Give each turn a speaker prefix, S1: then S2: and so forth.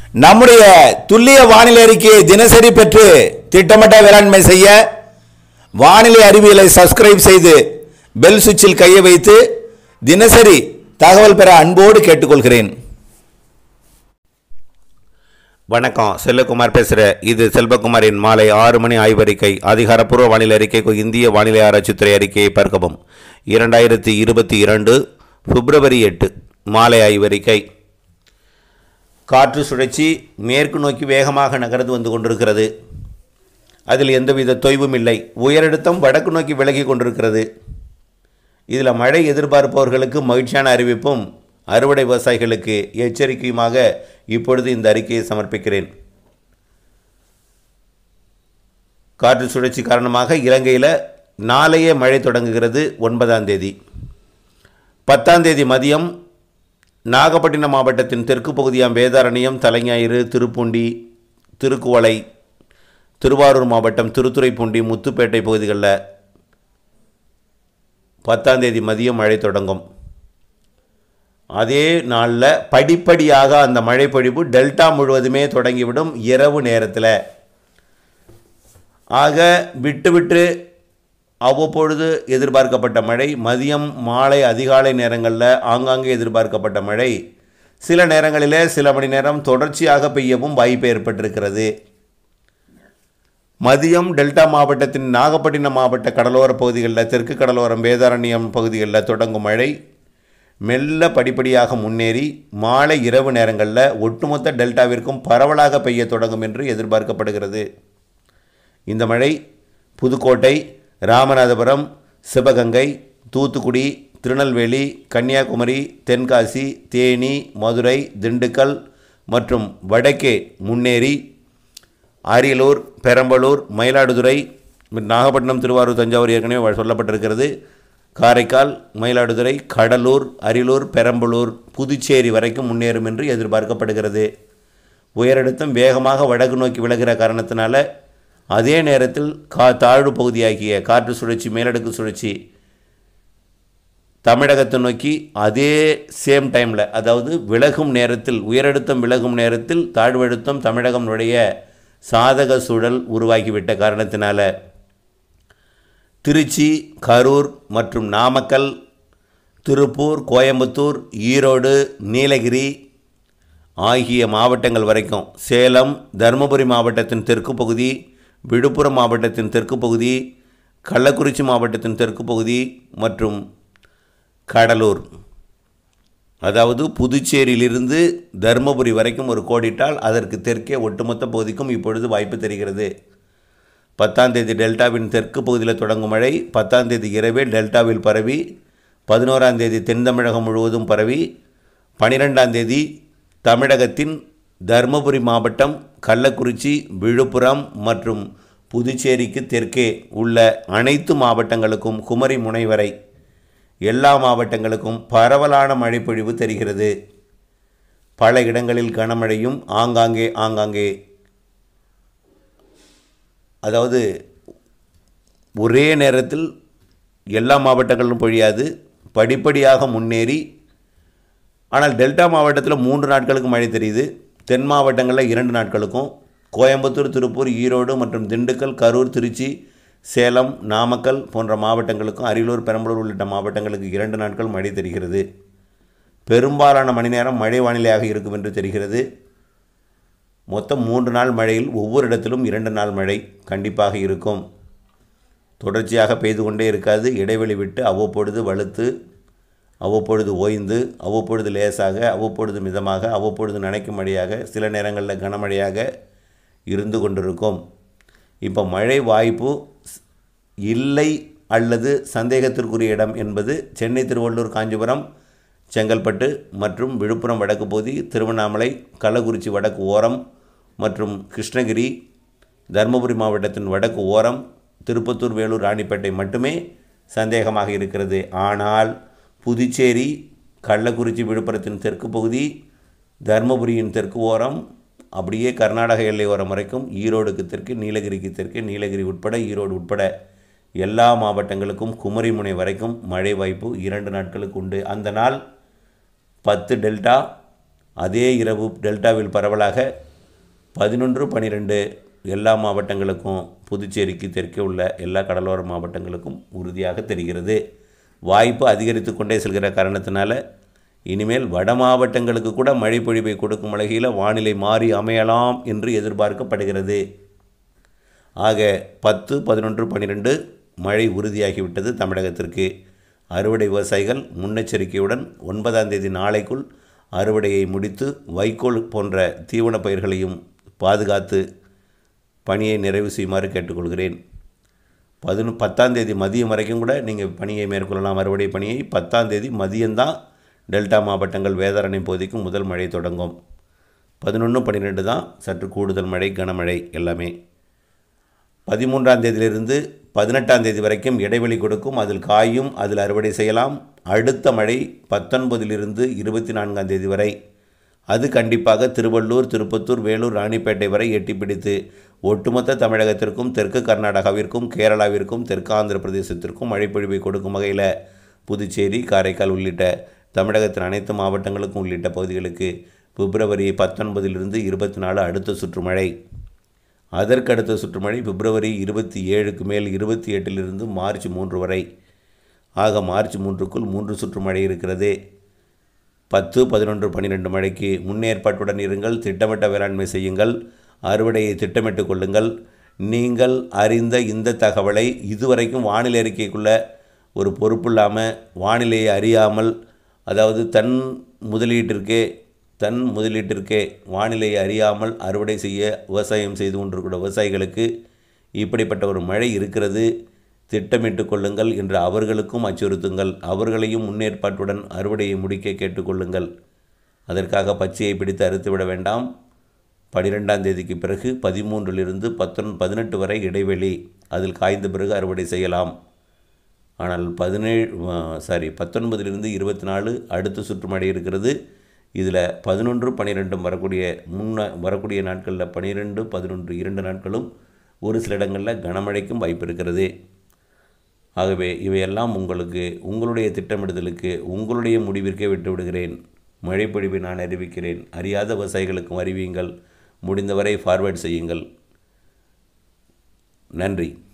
S1: நம்முடைய துல்லிய வானிலை அறிக்கையை தினசரி பெற்று திட்டமிட்ட வேளாண்மை செய்ய வானிலை அறிவியலை சப்ஸ்கிரைப் செய்து பெல் சுவிட்சில் கையை வைத்து தினசரி தகவல் பெற அன்போடு கேட்டுக்கொள்கிறேன்
S2: வணக்கம் செல்வகுமார் பேசுகிறேன் இது செல்வகுமாரின் மாலை ஆறு மணி ஆய்வறிக்கை அதிகாரப்பூர்வ வானிலை அறிக்கைக்கு இந்திய வானிலை ஆராய்ச்சித்துறை அறிக்கையை பார்க்கவும் இரண்டாயிரத்தி இருபத்தி இரண்டு பிப்ரவரி எட்டு மாலை ஆய்வறிக்கை காற்று சுழற்சி மேற்கு நோக்கி வேகமாக நகர்ந்து வந்து கொண்டிருக்கிறது அதில் எந்தவித தொய்வும் இல்லை உயரழுத்தம் வடக்கு நோக்கி விலகி கொண்டிருக்கிறது இதில் மழை எதிர்பார்ப்பவர்களுக்கு மகிழ்ச்சியான அறிவிப்பும் அறுவடை விவசாயிகளுக்கு எச்சரிக்கையுமாக இப்பொழுது இந்த அறிக்கையை சமர்ப்பிக்கிறேன் காற்று சுழற்சி காரணமாக இலங்கையில் நாளையே மழை தொடங்குகிறது ஒன்பதாம் தேதி பத்தாம் தேதி மதியம் நாகப்பட்டினம் மாவட்டத்தின் தெற்கு பகுதியாம் வேதாரண்யம் தலைஞாயிறு திருப்பூண்டி திருக்குவளை திருவாரூர் மாவட்டம் திருத்துறைப்பூண்டி முத்துப்பேட்டை பகுதிகளில் பத்தாம் தேதி மதியம் மழை தொடங்கும் அதே நாளில் படிப்படியாக அந்த மழை பொழிவு டெல்டா முழுவதுமே தொடங்கிவிடும் இரவு நேரத்தில் ஆக விட்டு விட்டு அவ்வப்பொழுது எதிர்பார்க்கப்பட்ட மழை மதியம் மாலை அதிகாலை நேரங்களில் ஆங்காங்கே எதிர்பார்க்கப்பட்ட மழை சில நேரங்களிலே சில மணி நேரம் தொடர்ச்சியாக பெய்யவும் வாய்ப்பு ஏற்பட்டிருக்கிறது மதியம் டெல்டா மாவட்டத்தின் நாகப்பட்டினம் மாவட்ட கடலோர பகுதிகளில் தெற்கு கடலோரம் வேதாரண்யம் பகுதிகளில் தொடங்கும் மழை மெல்ல படிப்படியாக முன்னேறி மாலை இரவு நேரங்களில் ஒட்டுமொத்த டெல்டாவிற்கும் பரவலாக பெய்ய தொடங்கும் என்று எதிர்பார்க்கப்படுகிறது இந்த மழை புதுக்கோட்டை ராமநாதபுரம் சிவகங்கை தூத்துக்குடி திருநெல்வேலி கன்னியாகுமரி தென்காசி தேனி மதுரை திண்டுக்கல் மற்றும் வடக்கே முன்னேறி அரியலூர் பெரம்பலூர் மயிலாடுதுறை நாகப்பட்டினம் திருவாரூர் தஞ்சாவூர் ஏற்கனவே சொல்லப்பட்டிருக்கிறது காரைக்கால் மயிலாடுதுறை கடலூர் அரியலூர் பெரம்பலூர் புதுச்சேரி வரைக்கும் முன்னேறும் என்று எதிர்பார்க்கப்படுகிறது உயரழுத்தம் வேகமாக வடக்கு நோக்கி விலகிற காரணத்தினால அதே நேரத்தில் கா தாழ்வு பகுதியாகிய காற்று சுழற்சி மேலடுக்கு சுழற்சி தமிழகத்தை நோக்கி அதே சேம் டைமில் அதாவது விலகும் நேரத்தில் உயரழுத்தம் விலகும் நேரத்தில் தாழ்வழுத்தம் தமிழகம் நுழைய சாதக சூழல் உருவாகிவிட்ட காரணத்தினால திருச்சி கரூர் மற்றும் நாமக்கல் திருப்பூர் கோயம்புத்தூர் ஈரோடு நீலகிரி ஆகிய மாவட்டங்கள் வரைக்கும் சேலம் தருமபுரி மாவட்டத்தின் தெற்கு பகுதி விழுப்புரம் மாவட்டத்தின் தெற்கு பகுதி கள்ளக்குறிச்சி மாவட்டத்தின் தெற்கு பகுதி மற்றும் கடலூர் அதாவது புதுச்சேரியிலிருந்து தருமபுரி வரைக்கும் ஒரு கோடிட்டால் அதற்கு தெற்கே ஒட்டுமொத்த பகுதிக்கும் இப்பொழுது வாய்ப்பு தெரிகிறது பத்தாம் தேதி டெல்டாவின் தெற்கு பகுதியில் தொடங்கும் மழை பத்தாம் தேதி இரவே டெல்டாவில் பரவி பதினோராம் தேதி தென் தமிழகம் முழுவதும் பரவி பனிரெண்டாம் தேதி தமிழகத்தின் தருமபுரி மாவட்டம் கள்ளக்குறிச்சி விழுப்புரம் மற்றும் புதுச்சேரிக்கு தெற்கே உள்ள அனைத்து மாவட்டங்களுக்கும் குமரி முனை வரை எல்லா மாவட்டங்களுக்கும் பரவலான மழைப்பொழிவு தெரிகிறது பல இடங்களில் கனமழையும் ஆங்காங்கே ஆங்காங்கே அதாவது ஒரே நேரத்தில் எல்லா மாவட்டங்களிலும் பொழியாது படிப்படியாக முன்னேறி ஆனால் டெல்டா மாவட்டத்தில் மூன்று நாட்களுக்கு மழை தெரியுது தென் மாவட்டங்களில் இரண்டு நாட்களுக்கும் கோயம்புத்தூர் திருப்பூர் ஈரோடு மற்றும் திண்டுக்கல் கரூர் திருச்சி சேலம் நாமக்கல் போன்ற மாவட்டங்களுக்கும் அரியலூர் பெரம்பலூர் உள்ளிட்ட மாவட்டங்களுக்கு இரண்டு நாட்கள் மழை தெரிகிறது பெரும்பாலான மணி நேரம் மழை வானிலையாக இருக்கும் என்று தெரிகிறது மொத்தம் மூன்று நாள் மழையில் ஒவ்வொரு இடத்திலும் இரண்டு நாள் மழை கண்டிப்பாக இருக்கும் தொடர்ச்சியாக பெய்து கொண்டே இருக்காது இடைவெளி விட்டு அவ்வப்பொழுது வலுத்து அவ்வப்பொழுது ஓய்ந்து அவ்வப்பொழுது லேசாக அவ்வப்பொழுது மிதமாக அவ்வப்பொழுது நனைக்கும் மழையாக சில நேரங்களில் கனமழையாக இருந்து கொண்டிருக்கும் இப்போ மழை வாய்ப்பு இல்லை அல்லது சந்தேகத்திற்குரிய இடம் என்பது சென்னை திருவள்ளூர் காஞ்சிபுரம் செங்கல்பட்டு மற்றும் விழுப்புரம் வடக்கு பகுதி திருவண்ணாமலை கள்ளக்குறிச்சி வடக்கு ஓரம் மற்றும் கிருஷ்ணகிரி தருமபுரி மாவட்டத்தின் வடக்கு ஓரம் திருப்பத்தூர் வேலூர் ராணிப்பேட்டை மட்டுமே சந்தேகமாக இருக்கிறது ஆனால் புதுச்சேரி கள்ளக்குறிச்சி விழுப்புரத்தின் தெற்கு பகுதி தருமபுரியின் தெற்கு ஓரம் அப்படியே கர்நாடக எல்லை ஓரம் வரைக்கும் ஈரோடுக்கு தெற்கு நீலகிரிக்கு தெற்கு நீலகிரி உட்பட ஈரோடு உட்பட எல்லா மாவட்டங்களுக்கும் குமரி முனை வரைக்கும் மழை வாய்ப்பு இரண்டு நாட்களுக்கு உண்டு அந்த நாள் பத்து டெல்டா அதே இரவு டெல்டாவில் பரவலாக பதினொன்று பன்னிரெண்டு எல்லா மாவட்டங்களுக்கும் புதுச்சேரிக்கு தெற்கே உள்ள எல்லா கடலோர மாவட்டங்களுக்கும் உறுதியாக தெரிகிறது வாய்ப்பு அதிகரித்து கொண்டே செல்கிற காரணத்தினால இனிமேல் வட மாவட்டங்களுக்கு கூட மழை பொழிவை கொடுக்கும் வகையில் வானிலை மாறி அமையலாம் என்று எதிர்பார்க்கப்படுகிறது ஆக பத்து பதினொன்று பன்னிரெண்டு மழை உறுதியாகிவிட்டது தமிழகத்திற்கு அறுவடை விவசாயிகள் முன்னெச்சரிக்கையுடன் ஒன்பதாம் தேதி நாளைக்குள் அறுவடையை முடித்து வைக்கோல் போன்ற தீவனப் பயிர்களையும் பாதுகாத்து பணியை நிறைவு செய்யுமாறு கேட்டுக்கொள்கிறேன் பதினொ பத்தாம் தேதி மதியம் வரைக்கும் கூட நீங்கள் பணியை மேற்கொள்ளலாம் அறுவடை பணியை பத்தாம் தேதி மதியம்தான் டெல்டா மாவட்டங்கள் வேதாரண்யம் பகுதிக்கும் முதல் மழை தொடங்கும் பதினொன்று பன்னிரெண்டு தான் சற்று கூடுதல் மழை கனமழை எல்லாமே பதிமூன்றாம் தேதியிலிருந்து பதினெட்டாம் தேதி வரைக்கும் இடைவெளி கொடுக்கும் அதில் காயும் அதில் அறுவடை செய்யலாம் அடுத்த மழை பத்தொன்பதிலிருந்து இருபத்தி நான்காம் தேதி வரை அது கண்டிப்பாக திருவள்ளூர் திருப்பத்தூர் வேலூர் ராணிப்பேட்டை வரை எட்டி பிடித்து ஒட்டுமொத்த தமிழகத்திற்கும் தெற்கு கர்நாடகாவிற்கும் கேரளாவிற்கும் தெற்கு ஆந்திர பிரதேசத்திற்கும் மழைப்பொழிவை கொடுக்கும் வகையில் புதுச்சேரி காரைக்கால் உள்ளிட்ட தமிழகத்தின் அனைத்து மாவட்டங்களுக்கும் உள்ளிட்ட பகுதிகளுக்கு பிப்ரவரி பத்தொன்பதிலிருந்து இருபத்தி நாலு அடுத்த சுற்று மழை அதற்கடுத்த சுற்றுமழை பிப்ரவரி இருபத்தி ஏழுக்கு மேல் இருபத்தி எட்டிலிருந்து மார்ச் மூன்று வரை ஆக மார்ச் மூன்றுக்குள் மூன்று சுற்று மழை இருக்கிறது பத்து பதினொன்று பன்னிரெண்டு மழைக்கு முன்னேற்பாட்டுடன் இருங்கள் திட்டமிட்ட வேளாண்மை செய்யுங்கள் அறுவடையை திட்டமிட்டு கொள்ளுங்கள் நீங்கள் அறிந்த இந்த தகவலை இதுவரைக்கும் வானிலை அறிக்கைக்குள்ள ஒரு பொறுப்பு இல்லாமல் வானிலையை அறியாமல் அதாவது தன் முதலீட்டிற்கே தன் முதலீட்டிற்கே வானிலையை அறியாமல் அறுவடை செய்ய விவசாயம் செய்து கொண்டிருக்கிற விவசாயிகளுக்கு இப்படிப்பட்ட ஒரு மழை இருக்கிறது திட்டமிட்டு கொள்ளுங்கள் என்று அவர்களுக்கும் அச்சுறுத்துங்கள் அவர்களையும் முன்னேற்பாட்டுடன் அறுவடையை முடிக்க கேட்டுக்கொள்ளுங்கள் அதற்காக பச்சையை பிடித்து அறுத்துவிட வேண்டாம் பனிரெண்டாம் தேதிக்கு பிறகு பதிமூன்றிலிருந்து பத்தொன் பதினெட்டு வரை இடைவெளி அதில் காய்ந்த பிறகு அறுவடை செய்யலாம் ஆனால் பதினேழு சாரி பத்தொன்பதிலிருந்து இருபத்தி நாலு அடுத்த சுற்று மழை இருக்கிறது இதில் பதினொன்று பன்னிரெண்டும் வரக்கூடிய முன்ன வரக்கூடிய நாட்களில் பன்னிரெண்டு பதினொன்று இரண்டு நாட்களும் ஒரு சில இடங்களில் கனமழைக்கும் வாய்ப்பு இருக்கிறது ஆகவே இவையெல்லாம் உங்களுக்கு உங்களுடைய திட்டமிடுதலுக்கு உங்களுடைய முடிவிற்கே விட்டு விடுகிறேன் மழைப்பொழிவை நான் அறிவிக்கிறேன் அறியாத விவசாயிகளுக்கும் அறிவியுங்கள் முடிந்தவரை ஃபார்வேர்ட் செய்யுங்கள் நன்றி